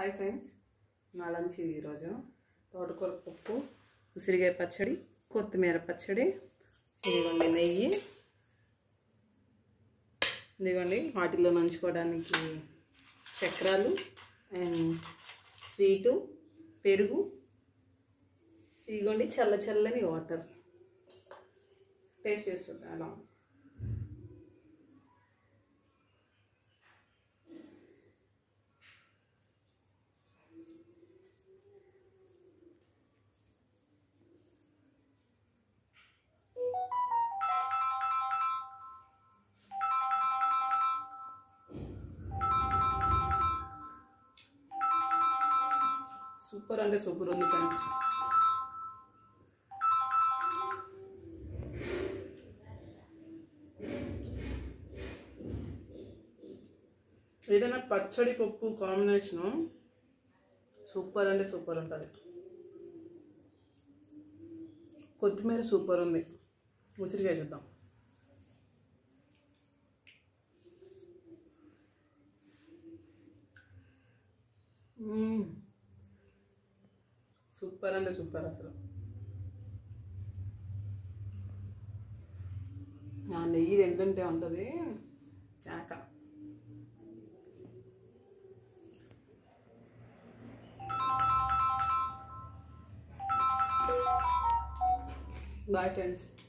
Hi friends నా lunch ఇది ఈరోజు తోటకూర పప్పు ఉసిరికాయ పచ్చడి కొత్తిమీర పచ్చడి ఇదిగోండి నెయ్యి ఇదిగోండి వాటిలో నంచుకోవడానికి చక్రాలు అండ్ స్వీటు పెరుగు ఇదిగోండి చల్ల చల్లని వాటర్ టేస్ట్ చేసి చూద్దాం ఎలా ఉంది సూపర్ అంటే సూపర్ ఉంది ఫ్రెండ్స్ ఏదైనా పచ్చడి పప్పు కాంబినేషను సూపర్ అంటే సూపర్ ఉంటుంది కొత్తిమీర సూపర్ ఉంది ఉసిరికాయ చూద్దాం మ్మ్. సూపర్ అంటే సూపర్ అసలు ఆ నెయ్యి తింటుంటే ఉంటుంది చాక బాయ్ ఫ్రెండ్స్